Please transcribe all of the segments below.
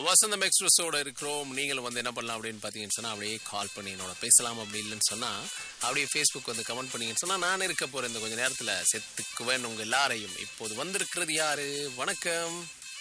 வசந்தம் எக்ஸ்பிரஸோட இருக்கிறோம் நீங்களும் வந்து என்ன பண்ணலாம் அப்படின்னு பார்த்தீங்கன்னு சொன்னா அப்படியே கால் பண்ணி என்னோட பேசலாம் அப்படி இல்லைன்னு சொன்னா அப்படியே ஃபேஸ்புக் வந்து கமெண்ட் பண்ணீங்கன்னு சொன்னா நான் இருக்க போறேன் இந்த கொஞ்ச நேரத்துல செத்துக்குவேன் உங்க எல்லாரையும் இப்போது வந்திருக்கிறது யாரு வணக்கம்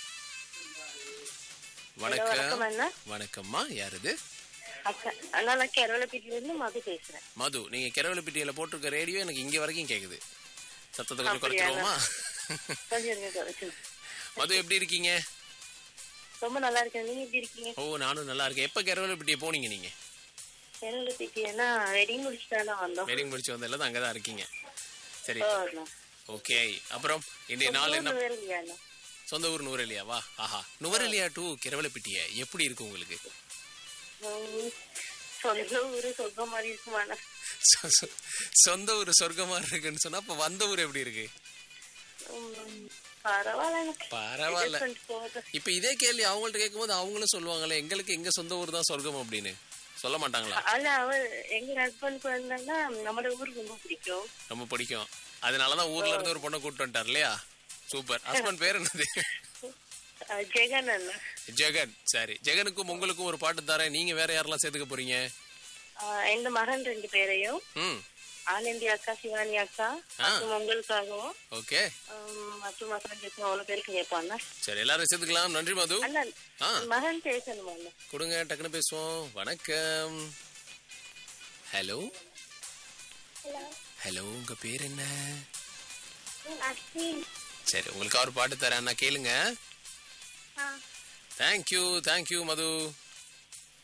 வணக்கம் வணக்கம் அண்ணா வணக்கம்மா யார் இது அக்கா அண்ணா நான் கேரளப்பேட்டில இருந்து மது பேசுறேன் மது நீங்க கிரவலப்பிட்டியில போட்டிருக்க ரேடியோ எனக்கு இங்க வரைக்கும் கேக்குது சத்தத்தை கொஞ்சம் அப்படியா? குறைச்சிருவோமா கொஞ்சம் இருங்க, குறைச்சு. மது எப்படி இருக்கீங்க ரொம்ப நல்லா இருக்கேன் நீங்க எப்படி இருக்கீங்க ஓ நானும் நல்லா இருக்கேன் எப்ப கிரவலப்பிட்டியை போனீங்க நீங்க கேரளப்பேட்டி ஏன்னா வெடி முடிச்சுட்டானா வந்தோம் வெட்டிங் முடிச்சு வந்ததுல தான் அங்கதான் இருக்கீங்க சரி ஓ, அண்ணா. ஓகே அப்புறம் இன்றைய நாள் என்ன மூணு பேர் இல்லையா அண்ணா? சொந்த ஊர் நுவரெலியாவா ஆஹா நுவரெலியா டு கிரவலப்பிட்டிய எப்படி இருக்கு உங்களுக்கு உம், சொந்த ஊரு சொந்த மாதிரி இருக்குமா அண்ணா? சொ- சொ- சொந்த ஊர் சொர்க்கமா இருக்குன்னு சொன்னா அப்ப வந்த ஊர் எப்படி இருக்கு உம், பரவாயில்ல அண்ணா. பரவாயில்ல adjust பண்ணிட்டு போகுது. இப்ப இதே கேள்வி அவங்கள்ட்ட கேட்கும்போது அவங்களும் சொல்லுவாங்களே எங்களுக்கு எங்க சொந்த ஊர் தான் சொர்க்கம் அப்படின்னு சொல்ல மாட்டாங்களா ஆனா அவர் எங்க ஹஸ்பண்ட் வந்தாங்கன்னா நம்மளோட ஊருக்கு ரொம்ப பிடிக்கும் ரொம்ப பிடிக்கும் அதனாலதான் ஊர்ல இருந்து ஒரு பொண்ணை கூட்டு வந்துட்டார் இல்லையா சூப்பர் ஹஸ்பண்ட் பேர் என்னது அஹ், ஜெகன் அண்ணா ஜெகன் சரி ஜெகனுக்கும் உங்களுக்கும் ஒரு பாட்டு தரேன் நீங்க வேற யாரெல்லாம் சேர்த்துக்க போறீங்க அஹ், எந்த மகன் ரெண்டு பேரையும் ம் ஆனந்தி அக்கா சிவானி அக்கா ஆ. மற்றும் உங்களுக்காகவும் ஓகே ஹம், மற்றும் மகன் பேசணும் அவ்வளவு பேருக்கு கேட்பாங்க சரி எல்லாரும் சேர்த்துக்கலாம் நன்றி மது அண்ணா ஆ மகன் பேசணுமா அண்ணா கொடுங்க டக்குன்னு பேசுவோம் வணக்கம் ஹலோ ஹலோ உங்க பேர் என்ன சரி உங்களுக்கு ஒரு பாட்டு தரேன் நான் கேளுங்க தேங்க்யூ தேங்க்யூ மது